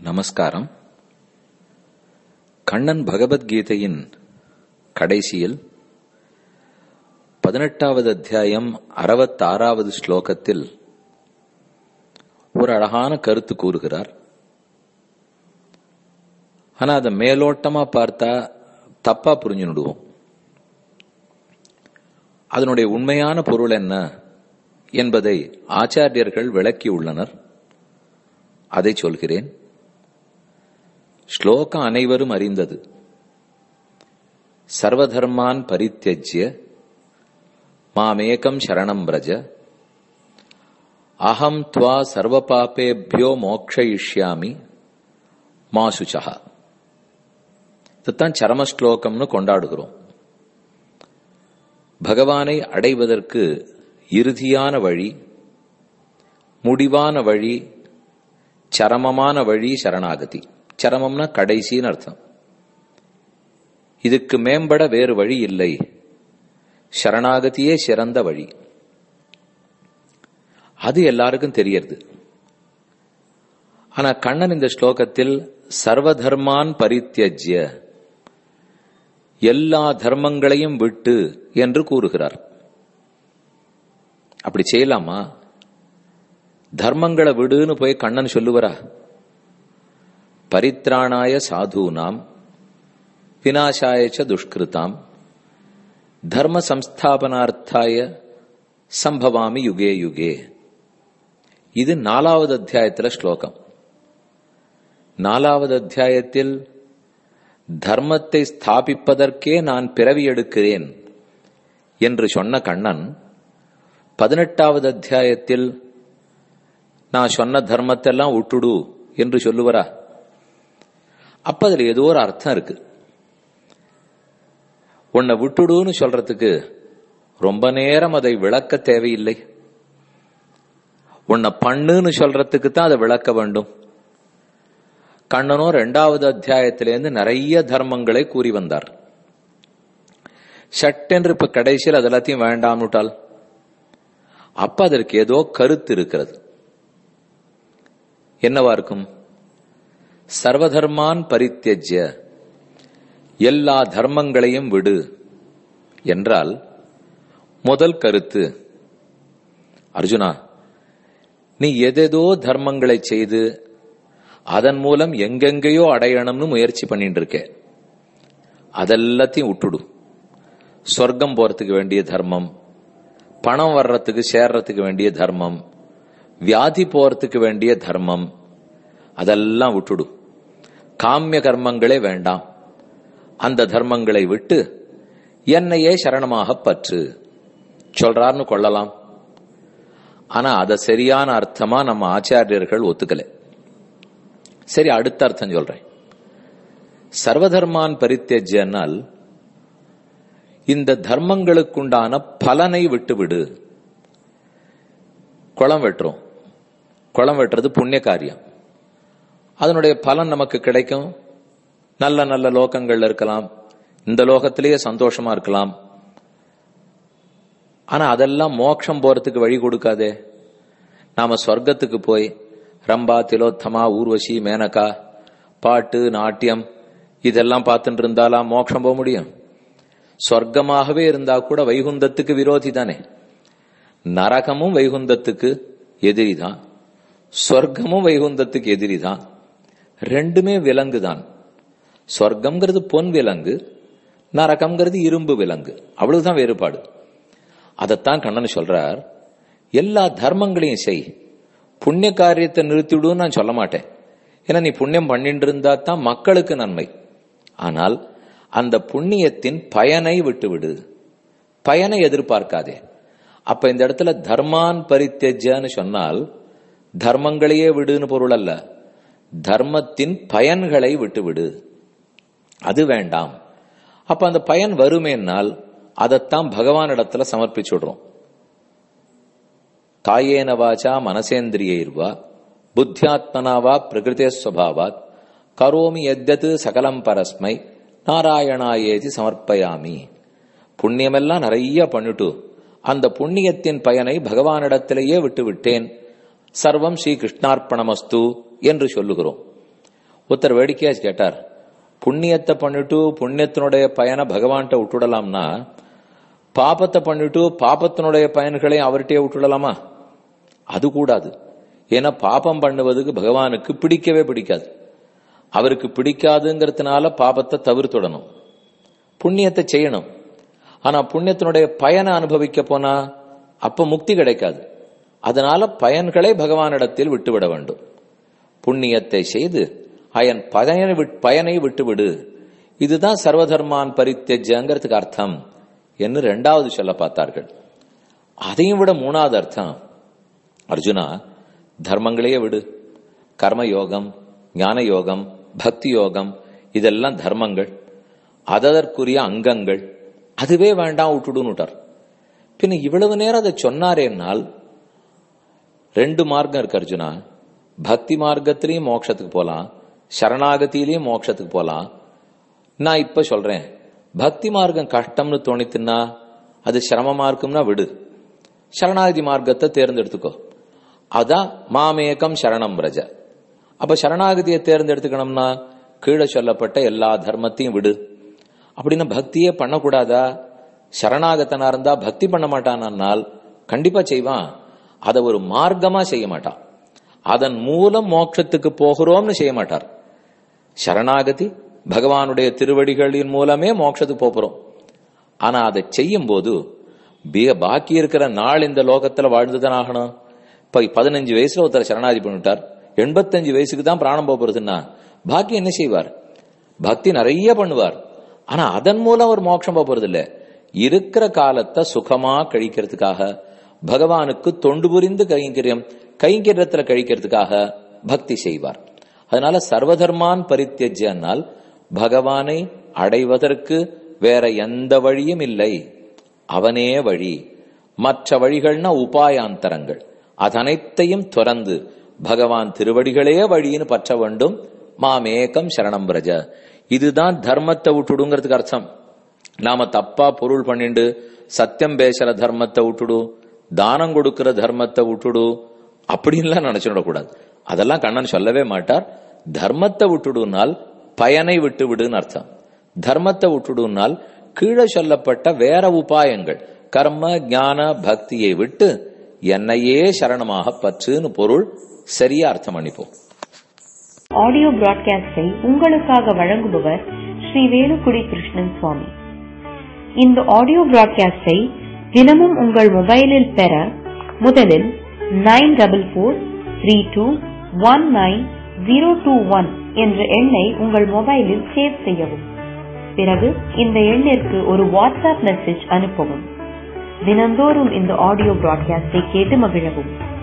நமஸ்காரம் கண்ணன் பகவத்கீதையின் கடைசியில் பதினெட்டாவது அத்தியாயம் அறுபத்தாறாவது ஸ்லோகத்தில் ஒரு அழகான கருத்து கூறுகிறார் ஆனா அதை மேலோட்டமா பார்த்தா தப்பா புரிஞ்சுடுவோம் அதனுடைய உண்மையான பொருள் என்ன என்பதை ஆச்சாரியர்கள் விளக்கியுள்ளனர் அதை சொல்கிறேன் ஸ்லோகம் அனைவரும் அறிந்தது சர்வதர்மான் பரித்தியஜ்ய மாமேகம் சரணம் பிரஜ அகம் துவா சர்வ பாப்பேபியோ மோக்ஷயிஷ்யாமி மாசுச்சா இதுதான் சரம ஸ்லோகம்னு கொண்டாடுகிறோம் பகவானை அடைவதற்கு இறுதியான வழி முடிவான வழி சரமமான வழி சரணாகதி சரமம்னா கடைசின்னு அர்த்தம் இதுக்கு மேம்பட வேறு வழி இல்லை சரணாகதியே சிறந்த வழி அது எல்லாருக்கும் தெரியறது ஆனா கண்ணன் இந்த ஸ்லோகத்தில் சர்வதர்மான் பரித்தியஜ்ய எல்லா தர்மங்களையும் விட்டு என்று கூறுகிறார் அப்படி செய்யலாமா தர்மங்களை விடுன்னு போய் கண்ணன் சொல்லுவரா பரித்ராணாய சாதூனாம் வினாசாயச்ச துஷ்கிருதாம் தர்ம சம்ஸ்தாபனார்த்தாய சம்பவாமி யுகே யுகே இது நாலாவது அத்தியாயத்துல ஸ்லோகம் நாலாவது அத்தியாயத்தில் தர்மத்தை ஸ்தாபிப்பதற்கே நான் பிறவி எடுக்கிறேன் என்று சொன்ன கண்ணன் பதினெட்டாவது அத்தியாயத்தில் நான் சொன்ன தர்மத்தெல்லாம் விட்டுடு என்று சொல்லுவரா அப்ப அதுல ஏதோ ஒரு அர்த்தம் இருக்கு உன்னை விட்டுடுன்னு சொல்றதுக்கு ரொம்ப நேரம் அதை விளக்க தேவையில்லை உன்னை பண்ணுன்னு சொல்றதுக்கு தான் அதை விளக்க வேண்டும் கண்ணனும் ரெண்டாவது அத்தியாயத்திலேருந்து நிறைய தர்மங்களை கூறி வந்தார் சட்டென்று இப்ப கடைசியில் அது எல்லாத்தையும் வேண்டாம்னுட்டால் அப்ப அதற்கு ஏதோ கருத்து இருக்கிறது என்னவா இருக்கும் சர்வதர்மான் பரித்தியஜ்ய எல்லா தர்மங்களையும் விடு என்றால் முதல் கருத்து அர்ஜுனா நீ எதேதோ தர்மங்களை செய்து அதன் மூலம் எங்கெங்கேயோ அடையணும்னு முயற்சி பண்ணிட்டு இருக்க அதெல்லாத்தையும் விட்டுடு சொர்க்கம் போறதுக்கு வேண்டிய தர்மம் பணம் வர்றதுக்கு சேர்றதுக்கு வேண்டிய தர்மம் வியாதி போறதுக்கு வேண்டிய தர்மம் அதெல்லாம் விட்டுடு காமிய கர்மங்களே வேண்டாம் அந்த தர்மங்களை விட்டு என்னையே சரணமாக பற்று சொல்றார்னு கொள்ளலாம் ஆனா அத சரியான அர்த்தமா நம்ம ஆச்சாரியர்கள் ஒத்துக்கல சரி அடுத்த அர்த்தம் சொல்றேன் சர்வதர்மான் பரித்தேஜ்யனால் இந்த தர்மங்களுக்குண்டான பலனை விட்டுவிடு குளம் வெட்டுறோம் குளம் வெட்டுறது புண்ணிய காரியம் அதனுடைய பலன் நமக்கு கிடைக்கும் நல்ல நல்ல லோகங்கள்ல இருக்கலாம் இந்த லோகத்திலேயே சந்தோஷமா இருக்கலாம் ஆனா அதெல்லாம் மோட்சம் போறதுக்கு வழி கொடுக்காதே நாம சொர்க்கத்துக்கு போய் ரம்பா திலோத்தமா ஊர்வசி மேனகா பாட்டு நாட்டியம் இதெல்லாம் பார்த்துட்டு இருந்தாலாம் மோட்சம் போக முடியும் சொர்க்கமாகவே இருந்தா கூட வைகுந்தத்துக்கு விரோதி தானே நரகமும் வைகுந்தத்துக்கு எதிரி தான் சொர்க்கமும் வைகுந்தத்துக்கு எதிரி தான் ரெண்டுமே விலங்கு தான் சொர்க்கம்ங்கிறது பொன் விலங்கு நரகம்ங்கிறது இரும்பு விலங்கு அவ்வளவுதான் வேறுபாடு அதைத்தான் கண்ணன் சொல்றார் எல்லா தர்மங்களையும் செய் புண்ணிய காரியத்தை நிறுத்திவிடும் நான் சொல்ல மாட்டேன் ஏன்னா நீ புண்ணியம் பண்ணிட்டு இருந்தா தான் மக்களுக்கு நன்மை ஆனால் அந்த புண்ணியத்தின் பயனை விட்டுவிடு பயனை எதிர்பார்க்காதே அப்ப இந்த இடத்துல தர்மான் பரித்தேஜன்னு சொன்னால் தர்மங்களையே விடுன்னு பொருள் அல்ல தர்மத்தின் பயன்களை விட்டுவிடு அது வேண்டாம் அப்ப அந்த பயன் வருமேனால் அதைத்தான் பகவான் இடத்துல சமர்ப்பிச்சுடுறோம் காயேன வாச்சா மனசேந்திரியர்வா புத்தியாத்மனாவா பிரகிருதே ஸ்வபாவாத் கரோமி எத்தது சகலம் பரஸ்மை நாராயணாயேதி சமர்ப்பயாமி புண்ணியமெல்லாம் நிறைய பண்ணிட்டு அந்த புண்ணியத்தின் பயனை பகவானிடத்திலேயே விட்டு விட்டேன் சர்வம் ஸ்ரீ கிருஷ்ணார்ப்பணமஸ்து என்று சொல்லுகிறோம் ஒருத்தர் வேடிக்கையா கேட்டார் புண்ணியத்தை பண்ணிட்டு புண்ணியத்தினுடைய பயனை பகவான்கிட்ட விட்டுடலாம்னா பாபத்தை பண்ணிட்டு பாபத்தினுடைய பயன்களை அவர்கிட்டயே விட்டுடலாமா அது கூடாது ஏன்னா பாபம் பண்ணுவதுக்கு பகவானுக்கு பிடிக்கவே பிடிக்காது அவருக்கு பிடிக்காதுங்கிறதுனால பாபத்தை தவிர்த்துடணும் புண்ணியத்தை செய்யணும் ஆனா புண்ணியத்தினுடைய பயனை அனுபவிக்க போனா அப்ப முக்தி கிடைக்காது அதனால பயன்களை பகவானிடத்தில் விட்டுவிட வேண்டும் புண்ணியத்தை செய்து அயன் பயனை பயனை விட்டுவிடு இதுதான் சர்வதர்மான் பரித்தஜங்கிறதுக்கு அர்த்தம் என்று ரெண்டாவது சொல்ல பார்த்தார்கள் அதையும் விட மூணாவது அர்த்தம் அர்ஜுனா தர்மங்களையே விடு கர்ம யோகம் ஞான யோகம் பக்தி யோகம் இதெல்லாம் தர்மங்கள் அதற்குரிய அங்கங்கள் அதுவே வேண்டாம் விட்டுடுன்னுட்டார் பின்ன இவ்வளவு நேரம் அதை சொன்னாரேனால் ரெண்டு மார்க்கம் இருக்கு அர்ஜுனா பக்தி மார்க்கத்திலையும் மோட்சத்துக்கு போலாம் சரணாகத்திலையும் மோட்சத்துக்கு போலாம் நான் இப்ப சொல்றேன் பக்தி மார்க்கம் கஷ்டம்னு தோணித்துன்னா அது சிரமமா இருக்கும்னா விடு சரணாகதி மார்க்கத்தை தேர்ந்தெடுத்துக்கோ அதான் மாமேகம் சரணம் பிரஜ அப்ப சரணாகதியை தேர்ந்தெடுத்துக்கணும்னா கீழே சொல்லப்பட்ட எல்லா தர்மத்தையும் விடு அப்படின்னு பக்தியே பண்ணக்கூடாதா சரணாகத்தனா இருந்தா பக்தி பண்ண மாட்டானால் கண்டிப்பா செய்வான் அதை ஒரு மார்க்கமா செய்ய மாட்டான் அதன் மூலம் மோட்சத்துக்கு போகிறோம்னு செய்ய மாட்டார் சரணாகதி பகவானுடைய திருவடிகளின் மூலமே மோட்சத்துக்கு போறோம் ஆனா அதை செய்யும் போது பாக்கி இருக்கிற நாள் இந்த லோகத்துல வாழ்ந்துதான் ஆகணும் இப்ப பதினஞ்சு வயசுல ஒருத்தர் சரணாதி பண்ணிட்டார் எண்பத்தஞ்சு வயசுக்கு தான் பிராணம் போறதுன்னா பாக்கி என்ன செய்வார் பக்தி நிறைய பண்ணுவார் ஆனா அதன் மூலம் ஒரு மோட்சம் போறது இல்ல இருக்கிற காலத்தை சுகமா கழிக்கிறதுக்காக பகவானுக்கு தொண்டு புரிந்து கைங்கரியம் கைங்கரியத்துல கழிக்கிறதுக்காக பக்தி செய்வார் அதனால சர்வதர்மான் பரித்தியஜனால் பகவானை அடைவதற்கு வேற எந்த வழியும் இல்லை அவனே வழி மற்ற வழிகள்னா உபாயாந்தரங்கள் அதனைத்தையும் துறந்து பகவான் திருவடிகளே வழின்னு பற்ற வேண்டும் மாமேகம் சரணம் பிரஜ இதுதான் தர்மத்தை விட்டுடுங்கிறதுக்கு அர்த்தம் நாம தப்பா பொருள் பண்ணிண்டு சத்தியம் பேசுற தர்மத்தை விட்டுடு தானம் கொடுக்கிற தர்மத்தை விட்டுடு அப்படின்லாம் நினைச்சுடக்கூடாது அதெல்லாம் கண்ணன் சொல்லவே மாட்டார் தர்மத்தை விட்டுடுனால் பயனை விட்டு விடுன்னு அர்த்தம் தர்மத்தை விட்டுடுனால் கீழே சொல்லப்பட்ட வேற உபாயங்கள் கர்ம ஞான பக்தியை விட்டு என்னையே சரணமாக பற்றுன்னு பொருள் சரியா அர்த்தம் பண்ணிப்போம் ஆடியோ பிராட்காஸ்டை உங்களுக்காக வழங்குபவர் ஸ்ரீ வேலுக்குடி கிருஷ்ணன் சுவாமி இந்த ஆடியோ பிராட்காஸ்டை தினமும் உங்கள் மொபைலில் பெற முதலில் nine double four three two one nine zero two one என்ற எண்ணை உங்கள் மொபைலில் சேவ் செய்யவும் பிறகு இந்த எண்ணிற்கு ஒரு வாட்ஸ்அப் மெசேஜ் அனுப்பவும் தினந்தோறும் இந்த ஆடியோ பிராட்காஸ்டை கேட்டு மகிழவும்